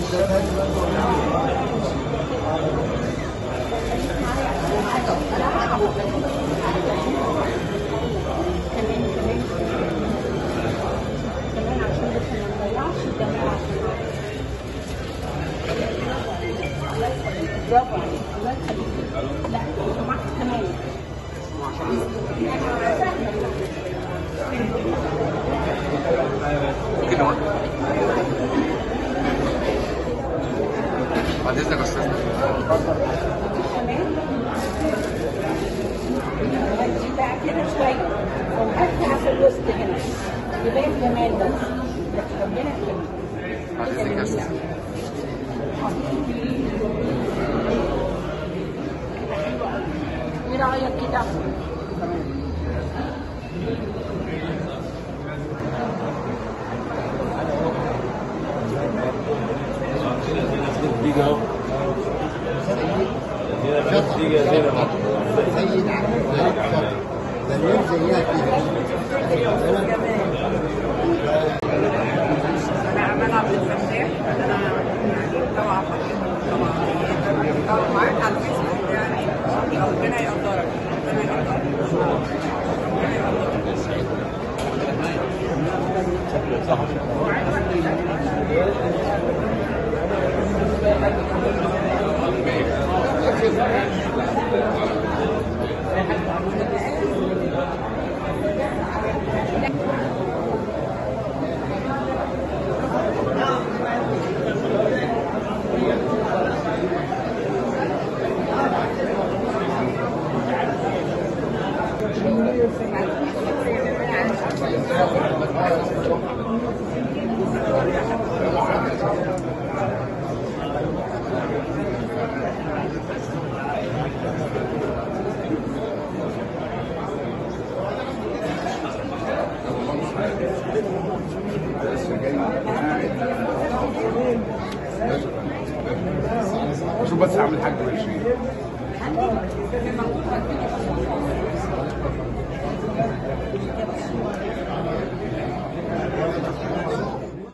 كمان عشان بس ما نضيعش الجماعة برافو عليك الله يخليك لا سمعت كمان كده واحد. بعد اذنك يا استاذ كمان دي بقى كده شوية وهاتها في الوسط هنا يبان جمال بس ربنا يخليك بعد اذنك يا استاذ ايه رايك كده؟ دقيقة اهو دقيقة دقيقة سيد عبد الوهاب شرف زيها زيها كده